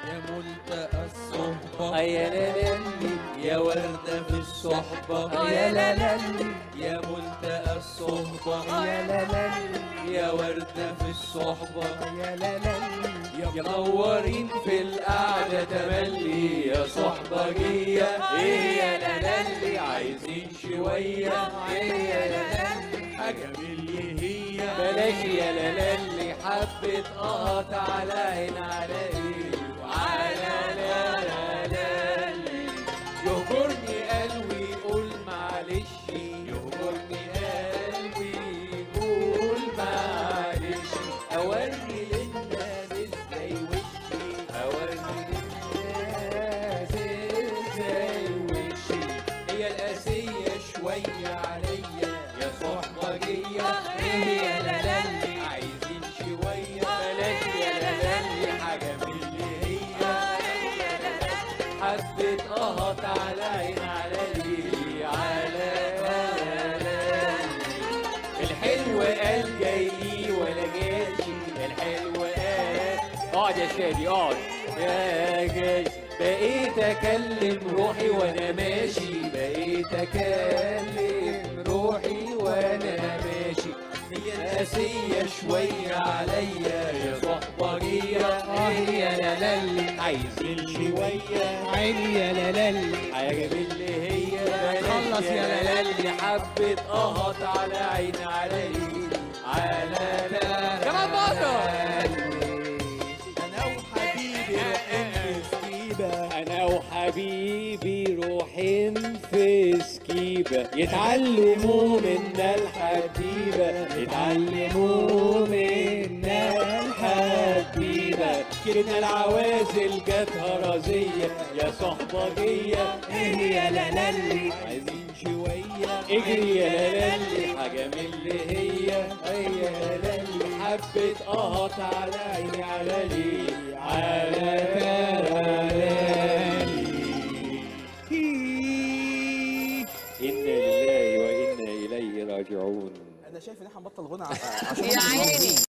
يا ملتقى الصحبة يا لالي يا وردة في الصحبة يا لالي يا ملتقى الصحبة يا لالي يا وردة في الصحبة يا لالي يا منورين في القعدة تملي يا صحبجية ايه يا لالي عايزين شوية ايه يا لالي حاجة من اللي هي بلاش يا لالي حبة قط على عين على ايه وعلى لالي يهجرني قلبي يقول معلش يهجرني قلبي يقول معلش اوري للناس ازاي وشي أورني للناس ازاي وشي هي القاسية شوية عليا يا صحبجية ايه يا لالي عايزين شوية بلاش يا لالي حاجة من اللي هي حبة قهط على عين على ليلي على لالي الحلو قال جاي ولا جاشي الحلو قال اقعد يا شادي اقعد يا جاي بقيت اكلم روحي وانا ماشي بقيت اكلم روحي وانا ماشي هي القاسية شوية عليا يا صحبجية اه يا لالي عايزين شوية عيني يا لالي حاجة من اللي هي خلص يا لالي. حبة قهط على عين على ليل على لا كمان مرة. انا وحبيبي رايحين سكيبة انا وحبيبي روحين في سكيبة يتعلموا منا الحبيبة يتعلموا منا الحبيبة كنا العوازل جت هرزية يا صحبجية ايه يا لالي عايزين شوية اجري يا لالي حاجة من اللي هي هي يا لالي حبة قهط على عيني على لي على لالي إنا لله وإنا إليه راجعون انا شايف ان احنا نبطل غنى ع- عشان يا عيني